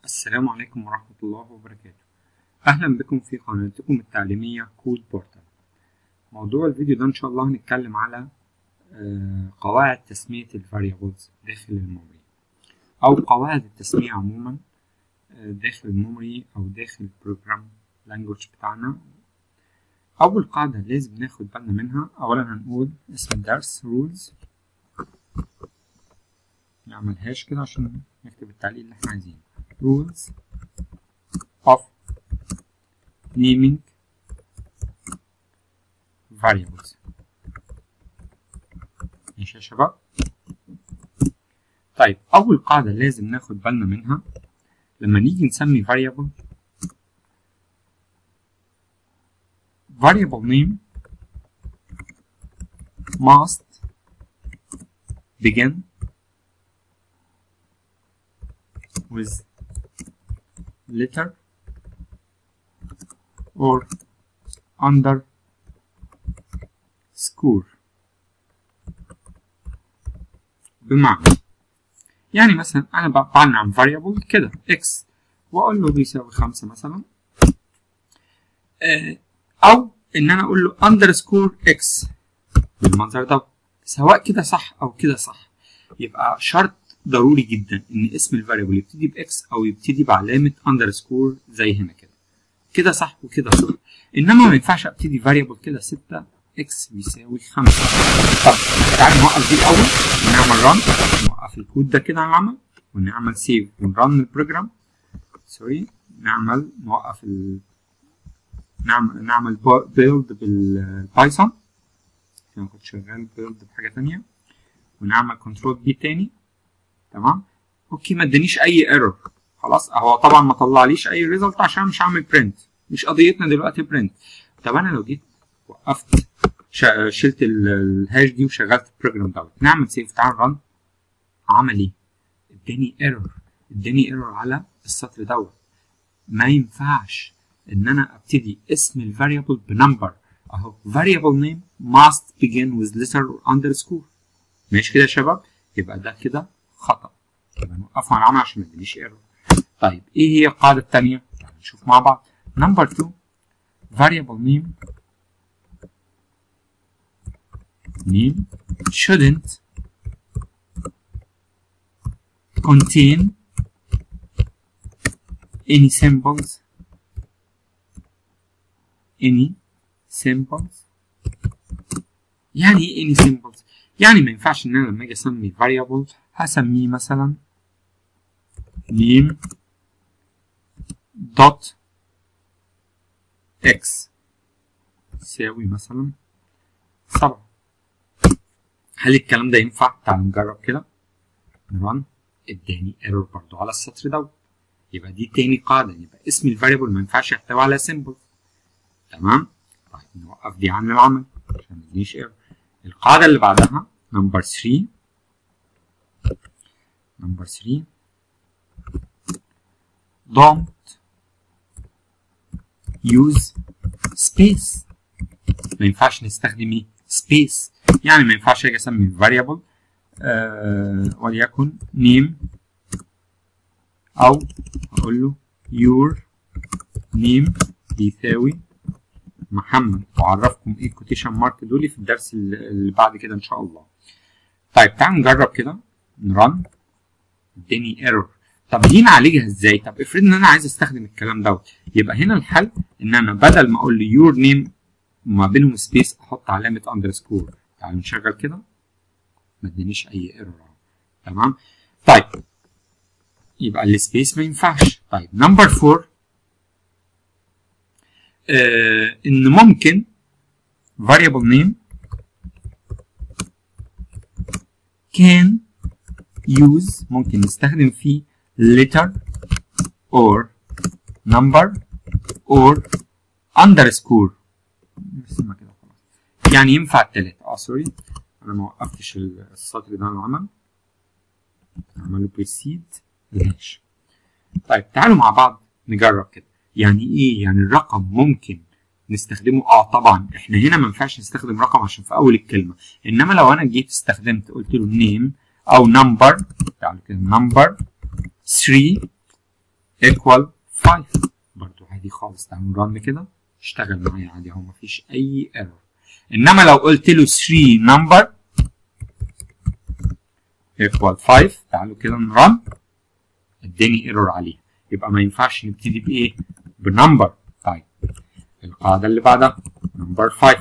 السلام عليكم ورحمة الله وبركاته أهلا بكم في قناتكم التعليمية كود بورتال موضوع الفيديو ده إن شاء الله هنتكلم على آه، قواعد تسمية الفاريبلز داخل الميموري أو قواعد التسمية عموما آه، داخل الميموري أو داخل البروجرام لانجوج بتاعنا أول قاعدة لازم ناخد بالنا منها أولا هنقول اسم الدرس rules نعمل هاش كده عشان نكتب التعليق اللي احنا عايزينه rules of naming variables ماشي يا شباب طيب أول قاعدة لازم ناخد بالنا منها لما نيجي نسمي variable variable name must begin with letter or under score بمعنى يعني مثلا انا بعلن عن variable كده x واقول له بيساوي خمسة مثلا آه، او ان انا اقول له underscore x بالمنظر ده سواء كده صح او كده صح يبقى شرط ضروري جدا ان اسم الفاريبل يبتدي باكس او يبتدي بعلامه اندرسكور زي هنا كده كده صح وكده صح انما ما ينفعش ابتدي فاريبل كده 6 اكس بيساوي 5 طب تعالى نوقف دي الاول ونعمل ران نوقف الكود ده كده على العمل ونعمل سيف ونرن البروجرام سوري نعمل نوقف ال نعمل نعمل بيلد بالبايثون انا كنت شغال بيلد بحاجه تانية ونعمل كنترول بي تاني تمام اوكي ما ادانيش اي ايرور خلاص هو طبعا ما طلعليش اي ريزلت عشان مش هعمل برنت مش قضيتنا دلوقتي برنت طب انا لو جيت وقفت شا- شلت ال- الهاش دي وشغلت البروجرام دوت نعمل سيف تعال رن عمل ايه اداني ايرور اداني ايرور على السطر دوت ما ينفعش ان انا ابتدي اسم الفاريبل بنمبر اهو variable name must begin with letter or underscore ماشي كده يا شباب يبقى ده كده خطأ يبقى نوقفه على العمل عشان ما يدينيش ايرور طيب ايه هي القاعدة التانية؟ تعالوا نشوف مع بعض نمبر 2 variable name name shouldn't contain any symbols any symbols يعني ايه any symbols يعني ما ينفعش ان انا لما اجي اسمي variable هسميه مثلا name dot x يساوي مثلا سبعة هل الكلام ده ينفع؟ تعالوا نجرب كده نرن اداني ايرور برضو على السطر دوت يبقى دي تاني قاعدة يبقى اسم الفاريبل ما ينفعش يحتوي على سيمبل تمام؟ طيب نوقف دي عن العمل عشان ما يدينيش ايرور القاعدة اللي بعدها نمبر 3 نمبر 3 don't use space ما ينفعش نستخدم ايه space يعني ما ينفعش اجي اسمي variable آه وليكن name او اقول له your name بيساوي محمد واعرفكم ايه الكوتيشن مارك دول في الدرس اللي اللي بعد كده ان شاء الله طيب تعالوا نجرب كده نرن اداني ايرور طب دي نعالجها ازاي طب افرض ان انا عايز استخدم الكلام دوت يبقى هنا الحل ان انا بدل ما اقول له يور نيم وما بينهم سبيس احط علامه اندرسكور تعالوا نشغل كده ما ادانيش اي ايرور اهو تمام طيب يبقى السبيس ما ينفعش طيب نمبر 4 آه ان ممكن variable name can use ممكن نستخدم فيه letter or number or underscore نرسمها كده خلاص يعني ينفع التلاتة اه سوري انا ما وقفتش السطر ده على العمل اعمله بريسيد الهاش طيب تعالوا مع بعض نجرب كده يعني ايه يعني الرقم ممكن نستخدمه اه طبعا احنا هنا ما ينفعش نستخدم رقم عشان في اول الكلمه انما لو انا جيت استخدمت قلت له نيم او نمبر تعالوا كده نمبر 3 equal 5 برضو عادي خالص تعالوا نرن كده اشتغل معايا عادي اهو مفيش اي ايرور انما لو قلت له 3 نمبر equal 5 تعالوا كده نرن اداني ايرور عليها يبقى ما ينفعش نبتدي بايه بنمبر طيب القاعده اللي بعدها نمبر 5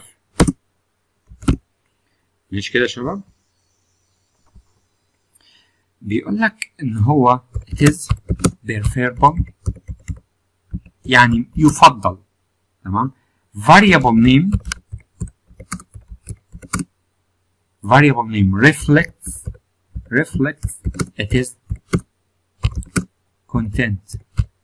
مش كده يا شباب بيقول لك ان هو it is preferable يعني يفضل تمام variable name variable name reflects reflects it is content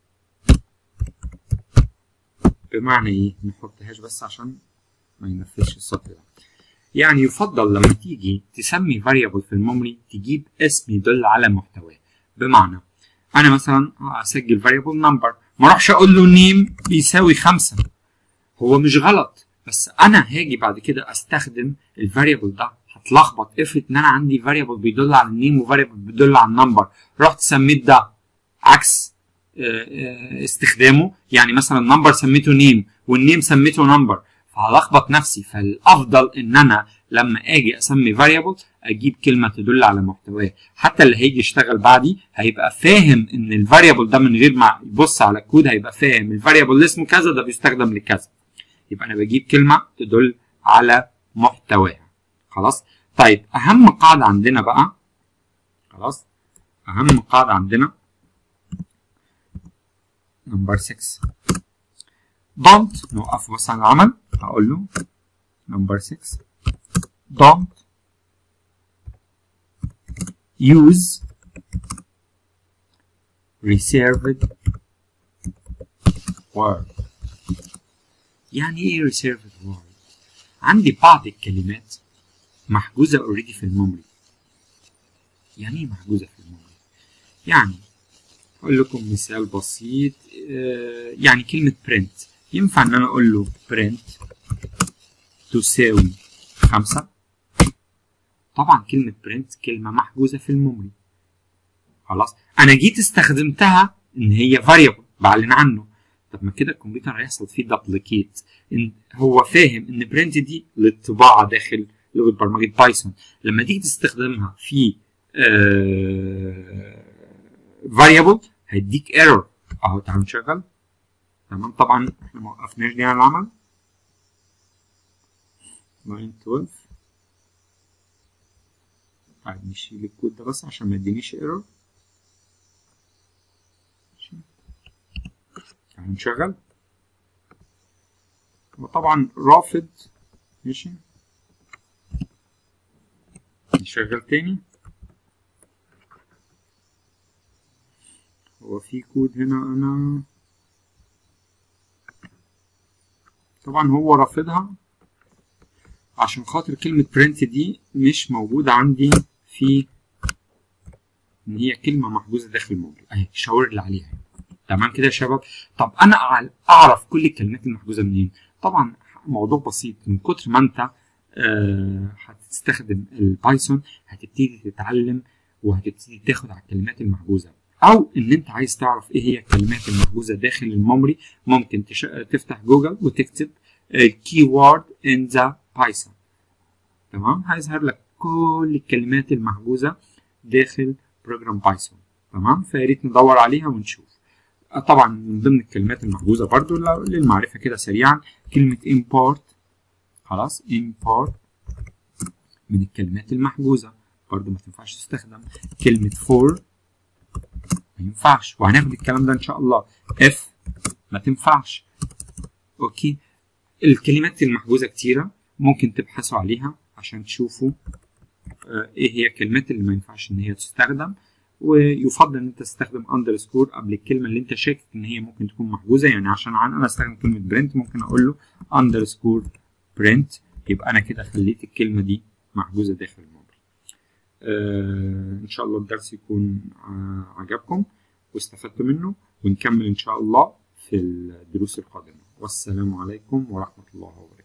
بمعنى ايه نحطهاش بس عشان ما ينفذش السطر ده يعني يفضل لما تيجي تسمي variable في الميموري تجيب اسم يدل على محتواه بمعنى انا مثلا اسجل variable number ما اروحش اقول له نيم بيساوي خمسة هو مش غلط بس انا هاجي بعد كده استخدم الفاريبل ده هتلخبط افرض ان انا عندي فاريبل بيدل على النيم وفاريبل بيدل على النمبر رحت سميت ده عكس استخدامه يعني مثلا نمبر سميته نيم والنيم سميته نمبر فهلخبط نفسي فالافضل ان انا لما اجي اسمي فاريبل اجيب كلمه تدل على محتواه حتى اللي هيجي يشتغل بعدي هيبقى فاهم ان الفاريبل ده من غير ما يبص على الكود هيبقى فاهم الفاريبل اللي اسمه كذا ده بيستخدم لكذا يبقى انا بجيب كلمه تدل على محتواها خلاص طيب اهم قاعده عندنا بقى خلاص اهم قاعده عندنا نمبر 6 don't نوقف بص على العمل هقول له نمبر 6 don't use reserved word يعني ايه reserved word عندي بعض الكلمات محجوزة اوريدي في الميموري يعني ايه محجوزة في الميموري يعني اقول لكم مثال بسيط آه يعني كلمة print ينفع ان انا اقول له print تساوي خمسة طبعا كلمة print كلمة محجوزة في الميموري خلاص انا جيت استخدمتها ان هي variable بعلن عنه طب ما كده الكمبيوتر هيحصل فيه دبليكيت إن هو فاهم ان print دي للطباعة داخل لغة برمجة بايثون لما تيجي تستخدمها في آه variable هيديك ايرور اهو تعالوا نشغل تمام طبعا احنا ما وقفناش دي على العمل لاين 12 طيب نشيل الكود ده بس عشان ما يدينيش ايرور تعالوا نشغل وطبعا رافض ماشي نشغل تاني هو في كود هنا انا طبعا هو رافضها عشان خاطر كلمة print دي مش موجودة عندي في ان هي كلمة محجوزة داخل الموضوع اهي شاور لي عليها تمام كده يا شباب طب انا اعرف كل الكلمات المحجوزة منين طبعا موضوع بسيط من كتر ما انت آه هتستخدم البايثون هتبتدي تتعلم وهتبتدي تاخد على الكلمات المحجوزة او ان انت عايز تعرف ايه هي الكلمات المحجوزه داخل الميموري ممكن تش... تفتح جوجل وتكتب الكي وورد ان ذا بايثون تمام هيظهر لك كل الكلمات المحجوزه داخل بروجرام بايثون تمام فيا ريت ندور عليها ونشوف طبعا من ضمن الكلمات المحجوزه برضو للمعرفه كده سريعا كلمه import خلاص import من الكلمات المحجوزه برضو ما تنفعش تستخدم كلمه for ما ينفعش وهناخد الكلام ده ان شاء الله اف ما تنفعش اوكي الكلمات المحجوزه كتيره ممكن تبحثوا عليها عشان تشوفوا آه ايه هي الكلمات اللي ما ينفعش ان هي تستخدم ويفضل ان انت تستخدم اندرسكور قبل الكلمه اللي انت شاكك ان هي ممكن تكون محجوزه يعني عشان انا استخدم كلمه برنت ممكن اقول له اندرسكور برنت يبقى انا كده خليت الكلمه دي محجوزه داخل الموضوع آه ان شاء الله الدرس يكون آه عجبكم واستفدتوا منه ونكمل ان شاء الله في الدروس القادمه والسلام عليكم ورحمه الله وبركاته